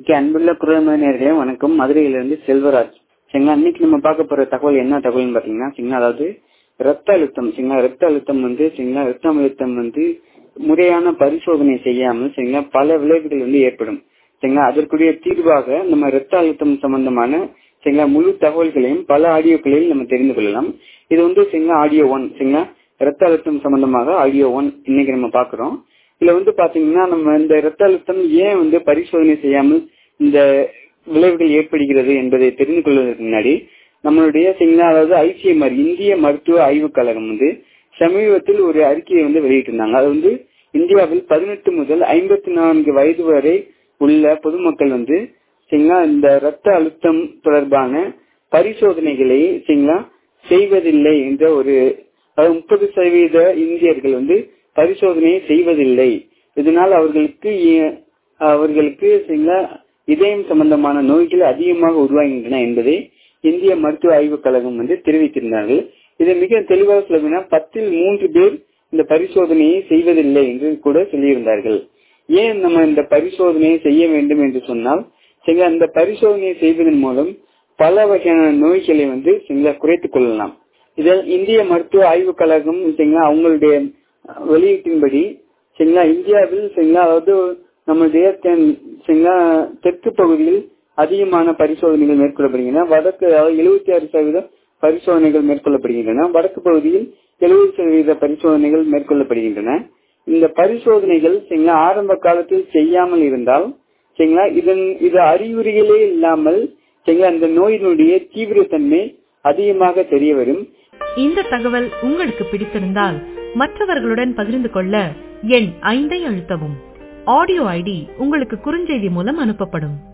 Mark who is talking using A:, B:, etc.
A: okay அன்புள்ள குரல்மணியர்களே வணக்கம் மதுரையிலிருந்து செல்வராஜ் சரிங்களா இன்னைக்கு நம்ம பார்க்க போற தகவல் என்ன தகவல்னு பாத்தீங்கன்னா சரிங்களா அதாவது ரத்த அழுத்தம் சரிங்களா ரத்த அழுத்தம் வந்து சரிங்களா ரத்த அழுத்தம் வந்து முறையான பரிசோதனை செய்யாமல் சரிங்களா பல விளைவுகள் வந்து ஏற்படும் சரிங்களா அதற்குரிய தீர்வாக நம்ம ரத்த அழுத்தம் சம்பந்தமான சரிங்களா முழு தகவல்களையும் பல ஆடியோக்களில் நம்ம தெரிந்து கொள்ளலாம் இது வந்து சரிங்களா ஆடியோ ஒன் சரிங்களா ரத்த அழுத்தம் சம்பந்தமாக ஆடியோ ஒன் இன்னைக்கு நம்ம பாக்குறோம் இதுல வந்து பாத்தீங்கன்னா நம்ம இந்த ரத்த அழுத்தம் ஏன் வந்து பரிசோதனை செய்யாமல் இந்த விளைவுகள் ஏற்படுகிறது என்பதை தெரிந்து கொள்வதற்கு முன்னாடி நம்மளுடைய சரிங்களா அதாவது ஐசிஎம்ஆர் இந்திய மருத்துவ ஆய்வுக் கழகம் வந்து சமீபத்தில் ஒரு அறிக்கையை வந்து வெளியிட்டிருந்தாங்க அது வந்து இந்தியாவில் பதினெட்டு முதல் ஐம்பத்தி நான்கு வயது வரை உள்ள பொதுமக்கள் வந்து சரிங்களா இந்த ரத்த அழுத்தம் தொடர்பான பரிசோதனைகளை சரிங்களா செய்வதில்லை என்ற ஒரு அதாவது முப்பது சதவீத இந்தியர்கள் வந்து பரிசோதனையை செய்வதில்லை இதனால் அவர்களுக்கு அவர்களுக்கு சரிங்களா இதயம் சம்பந்தமான நோய்கள் அதிகமாக உருவாகின்றன என்பதை இந்திய மருத்துவ ஆய்வுக் கழகம் வந்து தெரிவித்திருந்தார்கள் இதை மிக தெளிவாக சொல்ல பத்தில் மூன்று பேர் இந்த பரிசோதனையை செய்வதில்லை என்று கூட சொல்லியிருந்தார்கள் ஏன் நம்ம இந்த பரிசோதனையை செய்ய வேண்டும் என்று சொன்னால் சரிங்களா இந்த பரிசோதனையை செய்வதன் மூலம் பல வகையான நோய்களை வந்து சரிங்களா குறைத்துக் கொள்ளலாம் இதில் இந்திய மருத்துவ ஆய்வுக் கழகம் சரிங்களா அவங்களுடைய வெளியீட்டின்படி சரிங்களா இந்தியாவில் சரிங்களா அதாவது நம்முடைய சரிங்களா தெற்கு பகுதியில் அதிகமான பரிசோதனைகள் மேற்கொள்ளப்படுகின்றன வடக்கு அதாவது எழுபத்தி ஆறு சதவீதம் பரிசோதனைகள் மேற்கொள்ளப்படுகின்றன வடக்கு பகுதியில் எழுபது சதவீத பரிசோதனைகள் மேற்கொள்ளப்படுகின்றன இந்த பரிசோதனைகள் சரிங்களா ஆரம்ப காலத்தில் செய்யாமல் இருந்தால் சரிங்களா இதன் இது அறிகுறிகளே இல்லாமல் சரிங்களா இந்த நோயினுடைய தீவிரத்தன்மை அதிகமாக தெரிய வரும்
B: இந்த தகவல் உங்களுக்கு பிடித்திருந்தால் மற்றவர்களுடன் பகிர்ந்து கொள்ள எண் ஐந்தை அழுத்தவும் ஆடியோ ஐடி உங்களுக்கு குறுஞ்செய்தி மூலம் அனுப்பப்படும்